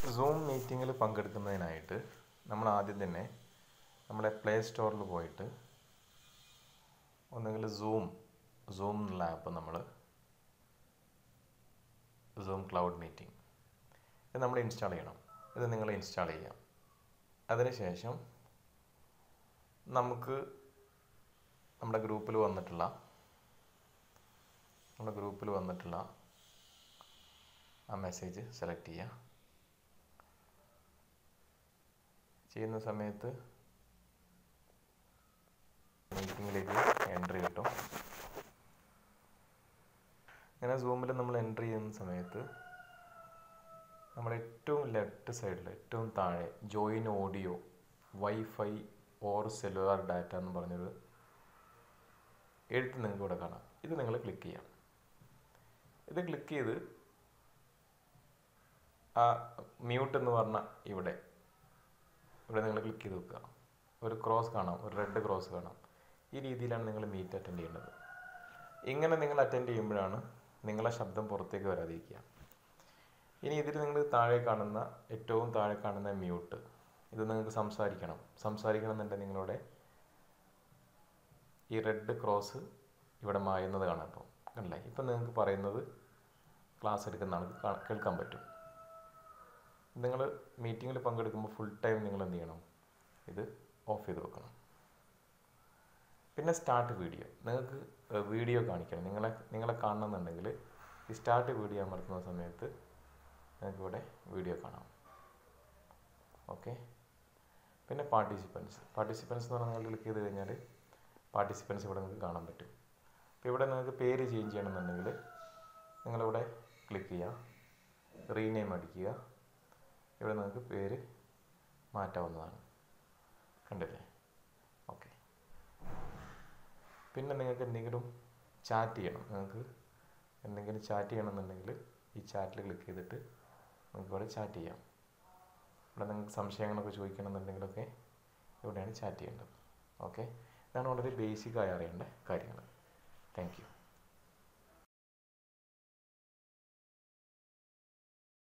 zoom മീറ്റിങ്ങിൽ പങ്കെടുക്കുന്നതിനായിട്ട് നമ്മൾ ആദ്യം തന്നെ നമ്മുടെ പ്ലേ സ്റ്റോറിൽ പോയിട്ട് ഒന്നുകിൽ സൂം സൂം എന്നുള്ള ആപ്പ് നമ്മൾ സൂം ക്ലൗഡ് മീറ്റിംഗ് ഇത് നമ്മൾ ഇൻസ്റ്റാൾ ചെയ്യണം ഇത് നിങ്ങൾ ഇൻസ്റ്റാൾ ചെയ്യാം അതിനുശേഷം നമുക്ക് നമ്മുടെ ഗ്രൂപ്പിൽ വന്നിട്ടുള്ള നമ്മുടെ ഗ്രൂപ്പിൽ വന്നിട്ടുള്ള ആ മെസ്സേജ് സെലക്ട് ചെയ്യുക ചെയ്യുന്ന സമയത്ത് മീറ്റിങ്ങിലേക്ക് എൻട്രി കിട്ടും ഇങ്ങനെ സൂമിൽ നമ്മൾ എൻട്രി ചെയ്യുന്ന സമയത്ത് നമ്മുടെ ഏറ്റവും ലെഫ്റ്റ് സൈഡിൽ ഏറ്റവും താഴെ join audio wifi or cellular data എന്ന് പറഞ്ഞൊരു എഴുത്ത് നിങ്ങൾക്ക് ഇവിടെ കാണാം ഇത് നിങ്ങൾ ക്ലിക്ക് ചെയ്യാം ഇത് ക്ലിക്ക് ചെയ്ത് ആ മ്യൂട്ട് എന്ന് പറഞ്ഞ ഇവിടെ ഇവിടെ നിങ്ങൾ ക്ലിക്ക് ചെയ്ത് വെക്കുക ഒരു ക്രോസ് കാണാം ഒരു റെഡ് ക്രോസ് കാണാം ഈ രീതിയിലാണ് നിങ്ങൾ മീറ്റ് അറ്റൻഡ് ചെയ്യേണ്ടത് ഇങ്ങനെ നിങ്ങൾ അറ്റൻഡ് ചെയ്യുമ്പോഴാണ് നിങ്ങളെ ശബ്ദം പുറത്തേക്ക് വരാതിരിക്കുക ഇനി ഇതിൽ നിങ്ങൾ താഴെ കാണുന്ന ഏറ്റവും താഴെ കാണുന്ന മ്യൂട്ട് ഇത് നിങ്ങൾക്ക് സംസാരിക്കണം സംസാരിക്കണം എന്നുണ്ടെങ്കിൽ നിങ്ങളുടെ ഈ റെഡ് ക്രോസ് ഇവിടെ മായുന്നത് കാണാം ഇപ്പോൾ കണ്ടില്ലേ ഇപ്പം നിങ്ങൾക്ക് പറയുന്നത് ക്ലാസ് എടുക്കുന്ന ആൾക്ക് കാ- കേൾക്കാൻ പറ്റും നിങ്ങൾ മീറ്റിങ്ങിൽ പങ്കെടുക്കുമ്പോൾ ഫുൾ ടൈം നിങ്ങൾ എന്ത് ചെയ്യണം ഇത് ഓഫ് ചെയ്ത് വെക്കണം പിന്നെ സ്റ്റാർട്ട് വീഡിയോ നിങ്ങൾക്ക് വീഡിയോ കാണിക്കണം നിങ്ങളെ നിങ്ങളെ കാണണമെന്നുണ്ടെങ്കിൽ ഈ സ്റ്റാർട്ട് വീഡിയോ അമർത്തുന്ന സമയത്ത് നിങ്ങൾക്ക് ഇവിടെ വീഡിയോ കാണാം ഓക്കെ പിന്നെ പാർട്ടിസിപ്പൻസ് പാർട്ടിസിപ്പൻസ് എന്ന് പറഞ്ഞാൽ നിങ്ങൾ ക്ലിക്ക് ചെയ്ത് കഴിഞ്ഞാൽ പാർട്ടിസിപ്പൻസ് ഇവിടെ നിങ്ങൾക്ക് കാണാൻ പറ്റും അപ്പോൾ ഇവിടെ നിങ്ങൾക്ക് പേര് ചേഞ്ച് ചെയ്യണമെന്നുണ്ടെങ്കിൽ നിങ്ങളിവിടെ ക്ലിക്ക് ചെയ്യുക റീനെയിം അടിക്കുക ഇവിടെ നിങ്ങൾക്ക് പേര് മാറ്റാവുന്നതാണ് കണ്ടില്ലേ ഓക്കെ പിന്നെ നിങ്ങൾക്ക് എന്തെങ്കിലും ചാറ്റ് ചെയ്യണം നിങ്ങൾക്ക് എന്തെങ്കിലും ചാറ്റ് ചെയ്യണമെന്നുണ്ടെങ്കിൽ ഈ ചാറ്റിൽ ക്ലിക്ക് ചെയ്തിട്ട് നിങ്ങൾക്ക് ഇവിടെ ചാറ്റ് ചെയ്യാം ഇവിടെ നിങ്ങൾക്ക് സംശയങ്ങളൊക്കെ ചോദിക്കണമെന്നുണ്ടെങ്കിലൊക്കെ ഇവിടെയാണ് ചാറ്റ് ചെയ്യേണ്ടത് ഓക്കെ ഇതാണ് വളരെ ബേസിക്കായി അറിയേണ്ട കാര്യങ്ങൾ താങ്ക് യു